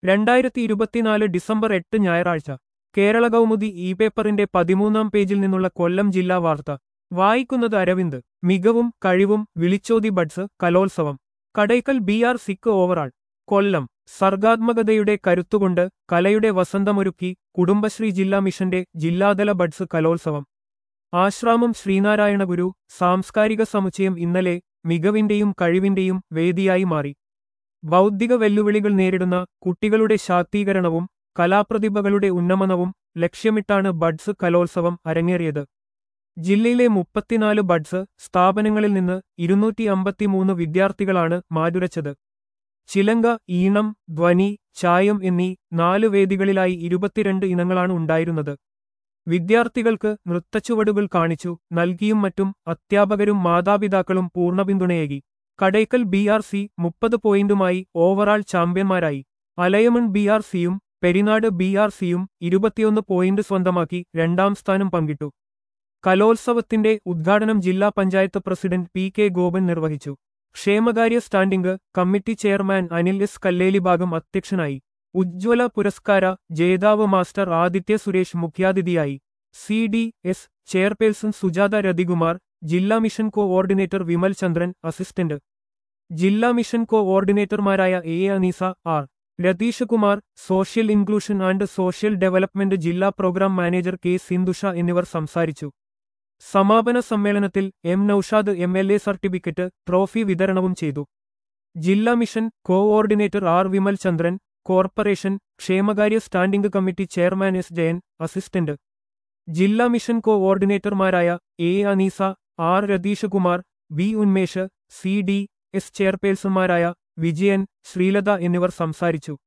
രണ്ടായിരത്തി ഇരുപത്തിനാല് ഡിസംബർ എട്ട് ഞായറാഴ്ച കേരള കൗമുദി ഇ പേപ്പറിന്റെ പതിമൂന്നാം പേജിൽ നിന്നുള്ള കൊല്ലം ജില്ലാ വാർത്ത വായിക്കുന്നത് അരവിന്ദ് മികവും കഴിവും വിളിച്ചോതി buds Kalolsavam Kadakkal B R സിക്ക് ഓവറാൾ കൊല്ലം സർഗാത്മകതയുടെ കരുത്തുകൊണ്ട് കലയുടെ വസന്തമൊരുക്കി കുടുംബശ്രീ ജില്ലാ മിഷന്റെ ജില്ലാതല ബഡ്സ് കലോത്സവം ആശ്രാമം ശ്രീനാരായണ ഗുരു സാംസ്കാരിക സമുച്ചയം ഇന്നലെ മികവിന്റെയും കഴിവിന്റെയും വേദിയായി മാറി ബൗദ്ധിക വെല്ലുവിളികൾ നേരിടുന്ന കുട്ടികളുടെ ശാക്തീകരണവും കലാപ്രതിഭകളുടെ ഉന്നമനവും ലക്ഷ്യമിട്ടാണ് ബഡ്സ് കലോത്സവം അരങ്ങേറിയത് ജില്ലയിലെ മുപ്പത്തിനാല് ബഡ്സ് സ്ഥാപനങ്ങളിൽ നിന്ന് ഇരുന്നൂറ്റി അമ്പത്തിമൂന്ന് വിദ്യാർത്ഥികളാണ് മാറ്റുരച്ചത് ചിലങ്ക ഈണം ധ്വനി ചായം എന്നീ നാല് വേദികളിലായി ഇരുപത്തിരണ്ട് ഇനങ്ങളാണ് ഉണ്ടായിരുന്നത് വിദ്യാർത്ഥികൾക്ക് നൃത്തച്ചുവടുകൾ കാണിച്ചു നൽകിയും മറ്റും അധ്യാപകരും മാതാപിതാക്കളും പൂർണ്ണ പിന്തുണയേകി കടയ്ക്കൽ ബി ആർ സി മുപ്പത് പോയിന്റുമായി ഓവറാൾ ചാമ്പ്യന്മാരായി അലയമൺ ബി ആർ സിയും പെരിനാട് ബി ആർ സിയും ഇരുപത്തിയൊന്ന് പോയിന്റ് സ്വന്തമാക്കി രണ്ടാം സ്ഥാനം പങ്കിട്ടു കലോത്സവത്തിന്റെ ഉദ്ഘാടനം ജില്ലാ panchayat president P K Gopan നിർവഹിച്ചു ക്ഷേമകാര്യ standing committee chairman Anil S Kallelibhagam അധ്യക്ഷനായി ഉജ്ജ്വല പുരസ്കാര ജേതാവ് മാസ്റ്റർ ആദിത്യ സുരേഷ് മുഖ്യാതിഥിയായി C D S chairperson Sujatha Rathikumar ജില്ലാ mission coordinator Vimal Chandran assistant ജില്ലാ മിഷൻ കോഓർഡിനേറ്റർമാരായ A Aneesa R Ratheesh Kumar social inclusion and social development ജില്ലാ പ്രോഗ്രാം മാനേജർ കെ സിന്ധുഷ എന്നിവർ സംസാരിച്ചു സമാപന സമ്മേളനത്തിൽ M Noushad M L A certificate trophy വിതരണവും ചെയ്തു ജില്ലാ mission coordinator R Vimal Chandran corporation ക്ഷേമകാര്യ standing committee chairman S Jayan assistant ജില്ലാ മിഷൻ കോഓർഡിനേറ്റർമാരായ A Aneesa R Ratheesh Kumar V Unmesh C D S ചെയർപേഴ്സൺമാരായ വിജയൻ ശ്രീലത എന്നിവർ സംസാരിച്ചു